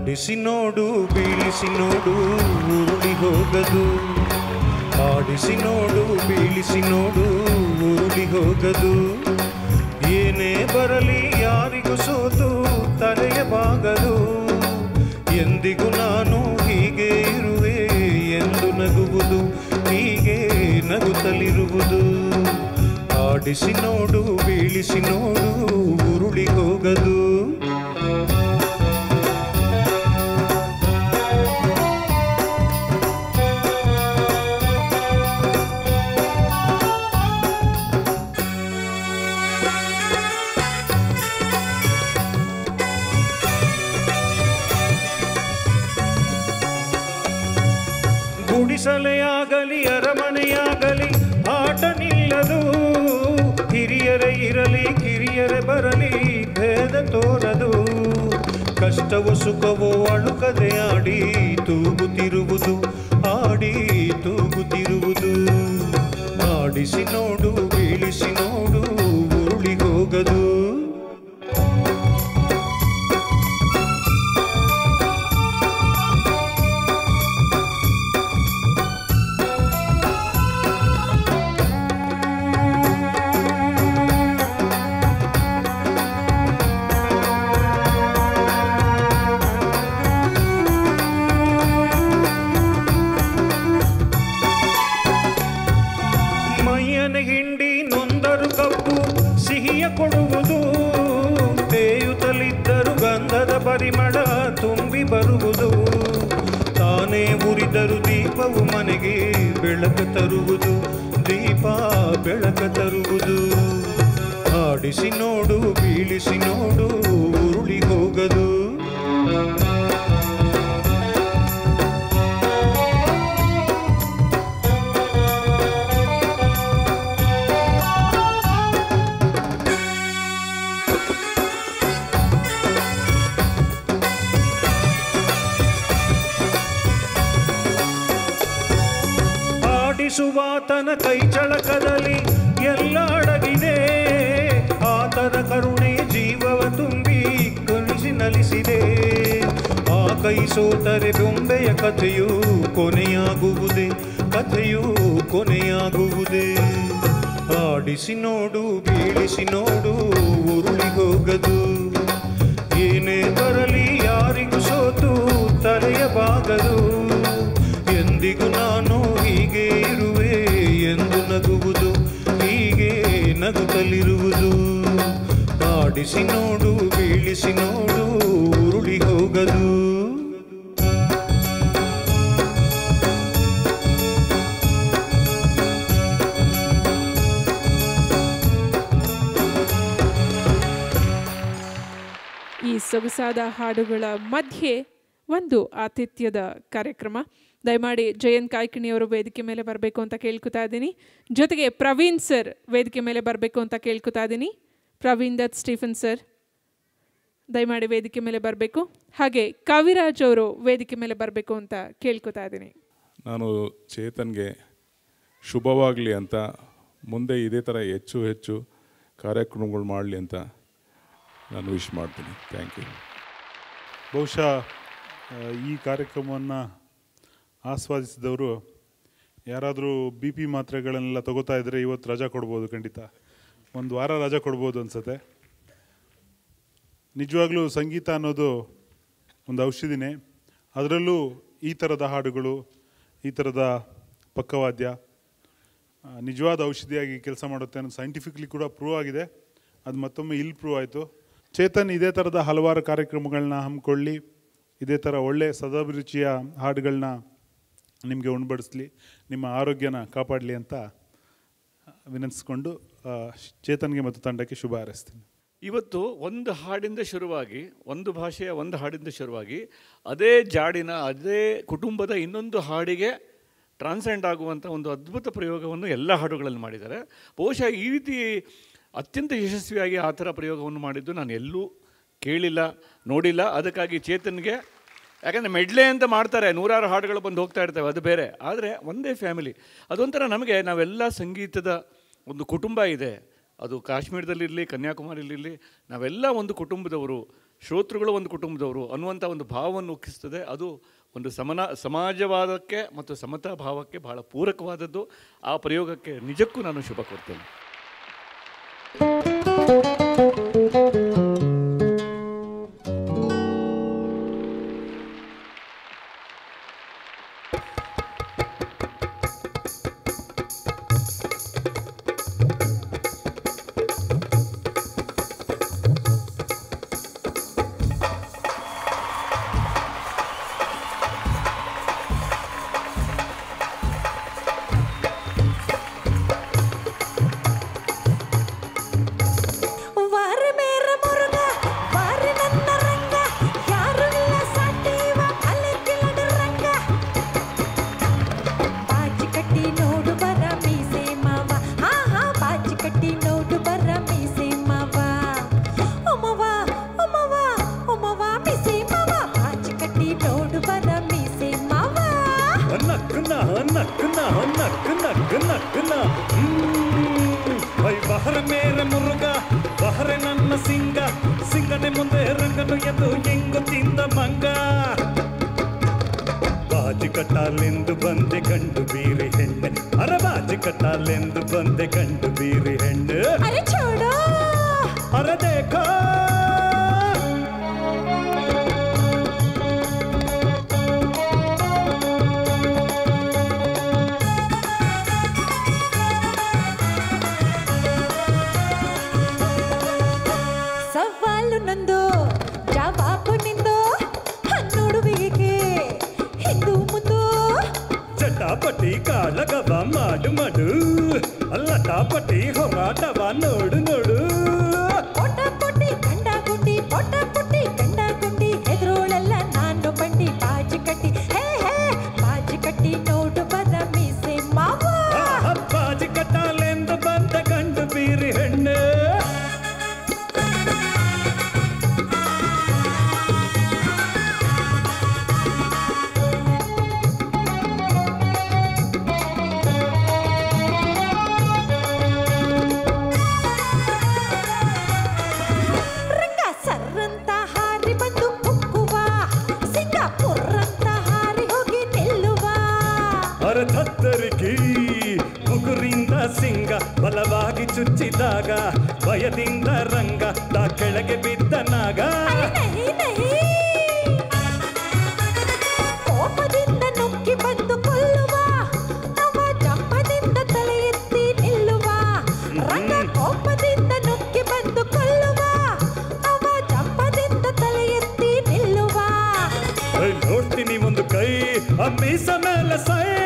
ಆಡಿಸಿ ನೋಡು ಬೀಳಿಸಿ ನೋಡು ಉರುಳಿ ಹೋಗದು ಆಡಿಸಿ ನೋಡು ಬೀಳಿಸಿ ನೋಡು ಉರುಳಿ ಹೋಗದು ಏನೇ ಬರಲಿ ಯಾರಿಗೂ ಸೋತು ತಲೆಯ ಬಾಗದು ಎಂದಿಗೂ ನಾನು ಹೀಗೆ ಇರುವೆ ಎಂದು ನಗುವುದು ಹೀಗೆ ನಗುತ್ತಲಿರುವುದು ಆಡಿಸಿ ನೋಡು ಬೀಳಿಸಿ ನೋಡು ಉರುಳಿ ಹೋಗದು ಗುಡಿಸಲೆಯಾಗಲಿ ಅರಮನೆಯಾಗಲಿ ಆಟ ನಿಲ್ಲದು ಹಿರಿಯರೇ ಇರಲಿ ಕಿರಿಯರೇ ಬರಲಿ ಭೇದ ತೋರದು ಕಷ್ಟವೋ ಸುಖವೋ ಅಳುಕದೆ ಆಡಿ ತೂಗುತ್ತಿರುವುದು ಆಡಿ ತೂಗುತ್ತಿರುವುದು ಆಡಿಸಿ ನೋಡು ಬೀಳಿಸಿ ನೋಡು ಉರುಳಿ ಹೋಗದು ಮೈಯನ ಹಿಂಡಿ ನೊಂದರು ಕಪ್ಪು ಸಿಹಿಯ ಕೊಡುವುದು ತೇಯುತ್ತಲಿದ್ದರು ಗಂಧದ ಪರಿಮಳ ತುಂಬಿ ಬರುವುದು ತಾನೇ ಉರಿದರು ದೀಪವು ಮನೆಗೆ ಬೆಳಕ ತರುವುದು ದೀಪ ಬೆಳಕ ತರುವುದು ಆಡಿಸಿ ನೋಡು ಬೀಳಿಸಿ ನೋಡು ಉರುಳಿ ಹೋಗದು ಆಡಿಸುವಾತನ ಕೈ ಚಳಕದಲ್ಲಿ ಎಲ್ಲ ಅಡಗಿದೆ ಆತನ ಕರುಣೆ ಜೀವವ ತುಂಬಿ ಕಲಿಸಿ ನಲಿಸಿದೆ ಆ ಕೈ ಸೋತರೆ ಬೊಂಬೆಯ ಕಥೆಯು ಕೊನೆಯಾಗುವುದೇ ಕಥೆಯು ಕೊನೆಯಾಗುವುದೇ ಆಡಿಸಿ ನೋಡು ಬೀಳಿಸಿ ನೋಡು ಉರುಳಿ ಹೋಗದು ಏನೇ ಬರಲಿ ಯಾರಿಗೂ ಸೋತು ತಲೆಯ ಬಾಗದು ಎಂದಿಗೂ ನಾನು ಹೀಗೆ ಇರುವೆ ಎಂದು ನಗುವುದು ಹೀಗೆ ನಗುತ್ತಲಿರುವುದು ಆಡಿಸಿ ನೋಡು ಬೀಳಿಸಿ ನೋಡು ಉರುಳಿ ಹೋಗದು ಈ ಸೊಗಸಾದ ಹಾಡುಗಳ ಮಧ್ಯೆ ಒಂದು ಆತಿಥ್ಯದ ಕಾರ್ಯಕ್ರಮ ದಯಮಾಡಿ ಜಯಂತ್ ಕಾಯ್ಕಿಣಿಯವರು ವೇದಿಕೆ ಮೇಲೆ ಬರಬೇಕು ಅಂತ ಕೇಳ್ಕೊತಾ ಇದ್ದೀನಿ ಜೊತೆಗೆ ಪ್ರವೀಣ್ ಸರ್ ವೇದಿಕೆ ಮೇಲೆ ಬರಬೇಕು ಅಂತ ಕೇಳ್ಕೊತಾ ಇದ್ದೀನಿ ಪ್ರವೀಣ್ ದತ್ ಸ್ಟೀಫನ್ ಸರ್ ದಯಮಾಡಿ ವೇದಿಕೆ ಮೇಲೆ ಬರಬೇಕು ಹಾಗೆ ಕವಿರಾಜ್ ಅವರು ವೇದಿಕೆ ಮೇಲೆ ಬರಬೇಕು ಅಂತ ಕೇಳ್ಕೊತಾ ಇದ್ದೀನಿ ನಾನು ಚೇತನ್ಗೆ ಶುಭವಾಗಲಿ ಅಂತ ಮುಂದೆ ಇದೇ ಥರ ಹೆಚ್ಚು ಹೆಚ್ಚು ಕಾರ್ಯಕ್ರಮಗಳು ಮಾಡಲಿ ಅಂತ ನಾನು ವಿಶ್ ಮಾಡ್ತೀನಿ ಥ್ಯಾಂಕ್ ಯು ಬಹುಶಃ ಆ, ಈ ಕಾರ್ಯಕ್ರಮವನ್ನು ಆಸ್ವಾದಿಸಿದವರು ಯಾರಾದರೂ ಬಿ ಪಿ ಮಾತ್ರೆಗಳನ್ನೆಲ್ಲ ತಗೋತಾ ಇದ್ದರೆ ಇವತ್ತು ರಜಾ ಕೊಡ್ಬೋದು ಖಂಡಿತ ಒಂದು ವಾರ ರಜಾ ಕೊಡ್ಬೋದು ಅನ್ಸುತ್ತೆ ನಿಜವಾಗ್ಲೂ ಸಂಗೀತ ಅನ್ನೋದು ಒಂದು ಔಷಧಿನೇ ಅದರಲ್ಲೂ ಈ ಥರದ ಹಾಡುಗಳು ಈ ಥರದ ಪಕ್ಕವಾದ್ಯ ಆ, ನಿಜವಾದ ಔಷಧಿಯಾಗಿ ಕೆಲಸ ಮಾಡುತ್ತೆ ಅನ್ನೋದು ಸೈಂಟಿಫಿಕ್ಲಿ ಕೂಡ ಪ್ರೂವ್ ಆಗಿದೆ ಅದು ಮತ್ತೊಮ್ಮೆ ಇಲ್ಲಿ ಪ್ರೂವ್ ಆಯಿತು ಚೇತನ್ ಇದೇ ಥರದ ಹಲವಾರು ಕಾರ್ಯಕ್ರಮಗಳನ್ನ ಹಮ್ಮಿಕೊಳ್ಳಿ ಇದೇ ಥರ ಒಳ್ಳೆ ಸದಾಭಿರುಚಿಯ ಹಾಡುಗಳನ್ನ ನಿಮಗೆ ಉಣಬಡಿಸ್ಲಿ ನಿಮ್ಮ ಆರೋಗ್ಯನ ಕಾಪಾಡಲಿ ಅಂತ ವಿನಂತಿಸ್ಕೊಂಡು ಆ, ಚೇತನ್ಗೆ ಮತ್ತು ತಂಡಕ್ಕೆ ಶುಭ ಹಾರೈಸ್ತೀನಿ ಇವತ್ತು ಒಂದು ಹಾಡಿಂದ ಶುರುವಾಗಿ ಒಂದು ಭಾಷೆಯ ಒಂದು ಹಾಡಿಂದ ಶುರುವಾಗಿ ಅದೇ ಜಾಡಿನ ಅದೇ ಕುಟುಂಬದ ಇನ್ನೊಂದು ಹಾಡಿಗೆ ಟ್ರಾನ್ಸೆಂಡ್ ಆಗುವಂಥ ಒಂದು ಅದ್ಭುತ ಪ್ರಯೋಗವನ್ನು ಎಲ್ಲ ಹಾಡುಗಳಲ್ಲಿ ಮಾಡಿದ್ದಾರೆ ಬಹುಶಃ ಈ ರೀತಿ ಅತ್ಯಂತ ಯಶಸ್ವಿಯಾಗಿ ಆ ಥರ ಪ್ರಯೋಗವನ್ನು ಮಾಡಿದ್ದು ನಾನು ಎಲ್ಲೂ ಕೇಳಿಲ್ಲ ನೋಡಿಲ್ಲ ಅದಕ್ಕಾಗಿ ಚೇತನ್ಗೆ ಯಾಕಂದರೆ ಮೆಡ್ಲೆ ಅಂತ ಮಾಡ್ತಾರೆ ನೂರಾರು ಹಾಡುಗಳು ಬಂದು ಹೋಗ್ತಾ ಇರ್ತವೆ ಅದು ಬೇರೆ ಆದರೆ ಒಂದೇ ಫ್ಯಾಮಿಲಿ ಅದೊಂಥರ ನಮಗೆ ನಾವೆಲ್ಲ ಸಂಗೀತದ ಒಂದು ಕುಟುಂಬ ಇದೆ ಅದು ಕಾಶ್ಮೀರದಲ್ಲಿರಲಿ ಕನ್ಯಾಕುಮಾರಿಲಿರಲಿ ನಾವೆಲ್ಲ ಒಂದು ಕುಟುಂಬದವರು ಶ್ರೋತೃಗಳು ಒಂದು ಕುಟುಂಬದವರು ಅನ್ನುವಂಥ ಒಂದು ಭಾವವನ್ನು ಉಕ್ಕಿಸ್ತದೆ ಅದು ಒಂದು ಸಮನ ಸಮಾಜವಾದಕ್ಕೆ ಮತ್ತು ಸಮತಾ ಭಾವಕ್ಕೆ ಬಹಳ ಪೂರಕವಾದದ್ದು ಆ ಪ್ರಯೋಗಕ್ಕೆ ನಿಜಕ್ಕೂ ನಾನು ಶುಭ ಕೊಡ್ತೇನೆ ವಾರ ಮೇರ ಮುರುಗ ವಾರ ನನ್ನ ರಂಗ ಯಾರು ಇಲ್ಲ ಸಾಟೀವ ಅಲೆ ಕಿಲಡ ರಂಗ ಬಾಜಿ ಕಟ್ಟಿ ನೋಡು ಬರ ಮೀಸೆ ಮಾವ ಹಾ ಹಾ ಬಾಜಿ ಕಟ್ಟಿ ನೋಡು ಬರ ಮೀಸೆ ಮಾವ ಒಮ್ಮವ ಒಮ್ಮವ ಒಮ್ಮವ ಮೀಸೆ ಮಾವ ಬಾಜಿ ಕಟ್ಟಿ ನೋಡು ಬರ ಮೀಸೆ ಮಾವ ನಕ್ಕನ ನಕ್ಕನ ನಕ್ಕ ನಕ್ಕ ನಕ್ಕನ ವೈ ಬಹರ ಮೇರೆ ಮುರುಗ ಬಹರೆ ನನ್ನ ಸಿಂಗ ಸಿಂಗನೆ ಮುಂದೆ ರಂಗನು ಎಂದು ಹೆಂಗು ತಿಂದ ಮಂಗ ಬಾಜಿ ಕಟ್ಟಾಲೆಂದು ಬಂದೆ ಗಂಡು ಬೀರಿ ಹೆಣ್ಣೆ ಅರ ಬಾಜಿ ಕಟ್ಟಾಲೆಂದು ಬಂದೆ ಗಂಡು ಬೀರಿ ಹೆಣ್ಣು ಅರೆ ಚೋಡೋ ಅರ ದೇಖೋ ಸವಾಲು ನಂದು ಜವಾಬು ನಿಂದು ನೋಡುವಿಗೆ ಹಿಂದು ಮುಂದು ಚಟಾಪಟಿ ಕಾಳಗವ ಮಾಡು ಮಾಡು ಲಟಾಪಟಿ ಹೋರಾಟವ ನೋಡು ನೋಡು ಪೊಟ ಪೊಟಿ ಗಂಡ ಗುಂಡಿ ಪೊಟ ಪೊಟಿ ಗಂಡ ಗುಂಡಿ ಎದುರೋಳೆಲ್ಲ ನಾನು ಬಂಡಿ ಬಾಜಿ ಕಟ್ಟಿ ಹೇ ಹೇ ಬಾಜಿ ಕಟ್ಟಿ ನೋಡು ಬರ ಮೀಸೆ ಮಾವ ಆಹ, ಬಾಜಿ ಕಟ್ಟಾಲೆಂದು ಬಂದ ಗಂಡು ಬೀರಿ ಹೆಣ್ಣು ರಂಗ ಸರ್ರಂತ ಹಾರಿ ಬಂದು ಕುಕ್ಕುವ ಸಿಂಗಾಪುರ್ ಅಂತ ಹಾರಿ ಹೋಗಿ ನಿಲ್ಲುವ ಅರಧತ್ತರಿಕಿ ಮುಗುರಿಂದ ಸಿಂಗ ಬಲವಾಗಿ ಚುಚ್ಚಿದಾಗ ಭಯದಿಂದ ರಂಗ ತಾ ಕೆಳಗೆ ಬಿದ್ದ ನಾಗ ನಹಿ ನಹಿ ಕೋಪದಿಂದ ನುಗ್ಗಿ ಬಂದು ಕೊಲ್ಲುವ ಅವ ಜಂಪದಿಂದ ತಲೆ ಎತ್ತಿ ನಿಲ್ಲುವ ರಂಗ ಕೋಪದಿಂದ ನುಗ್ಗಿ ಬಂದು ಕೊಲ್ಲುವ ಅವ ಜಂಪದಿಂದ ತಲೆ ಎತ್ತಿ ನಿಲ್ಲುವ ಐ, ನೋಡ್ತೀನಿ ಒಂದು ಕೈ ಆ ಮೀಸ ಮೇಲೆ ಸೈ